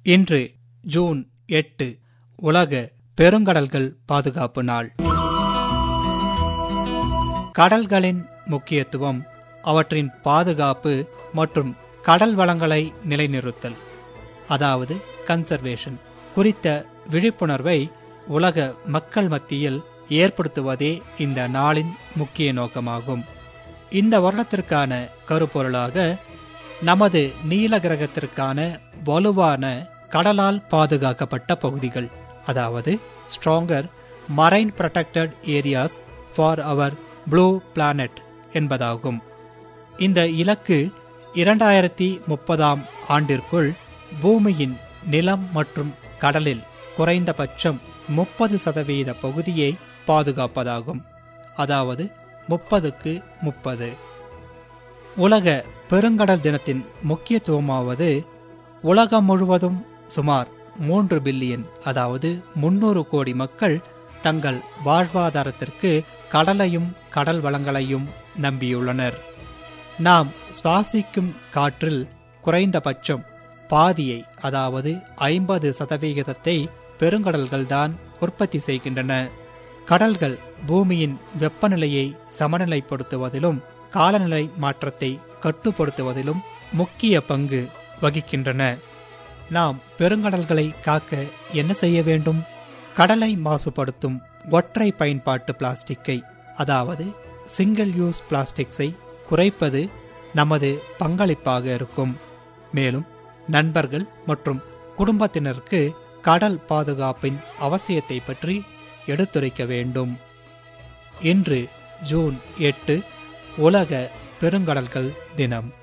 இன்று ஜூன் எட்டு உலக பெருங்கடல்கள் பாதுகாப்பு நாள் கடல்களின் முக்கியத்துவம் அவற்றின் பாதுகாப்பு மற்றும் கடல் வளங்களை நிலைநிறுத்தல் அதாவது கன்சர்வேஷன் குறித்த விழிப்புணர்வை உலக மக்கள் மத்தியில் ஏற்படுத்துவதே இந்த நாளின் முக்கிய நோக்கமாகும் இந்த வருடத்திற்கான கருப்பொருளாக நமது நீல கிரகத்திற்கான வலுவான கடலால் பாதுகாக்கப்பட்ட பகுதிகள் அதாவது stronger marine protected areas for our blue planet என்பதாகும் இந்த இலக்கு இரண்டாயிரத்தி முப்பதாம் ஆண்டிற்குள் பூமியின் நிலம் மற்றும் கடலில் குறைந்தபட்சம் முப்பது சதவீத பகுதியை பாதுகாப்பதாகும் அதாவது முப்பதுக்கு முப்பது உலக பெருங்கடல் தினத்தின் முக்கியத்துவமாவது உலகம் முழுவதும் சுமார் மூன்று பில்லியன் அதாவது முன்னூறு கோடி மக்கள் தங்கள் வாழ்வாதாரத்திற்கு கடலையும் கடல் வளங்களையும் நம்பியுள்ளனர் நாம் சுவாசிக்கும் காற்றில் குறைந்தபட்சம் பாதியை அதாவது ஐம்பது சதவிகிதத்தை பெருங்கடல்கள்தான் உற்பத்தி செய்கின்றன கடல்கள் பூமியின் வெப்பநிலையை சமநிலைப்படுத்துவதிலும் காலநிலை மாற்றத்தை கட்டுப்படுத்துவதிலும் முக்கிய பங்கு வகிக்கின்றன நாம் பெருங்கடல்களை காக்க என்ன செய்ய வேண்டும் கடலை மாசுபடுத்தும் ஒற்றை பயன்பாட்டு பிளாஸ்டிக்கை அதாவது சிங்கிள் யூஸ் பிளாஸ்டிக்ஸை குறைப்பது நமது பங்களிப்பாக இருக்கும் மேலும் நண்பர்கள் மற்றும் குடும்பத்தினருக்கு கடல் பாதுகாப்பின் அவசியத்தை பற்றி எடுத்துரைக்க வேண்டும் இன்று ஜூன் எட்டு உலக பெருங்கடல்கள் தினம்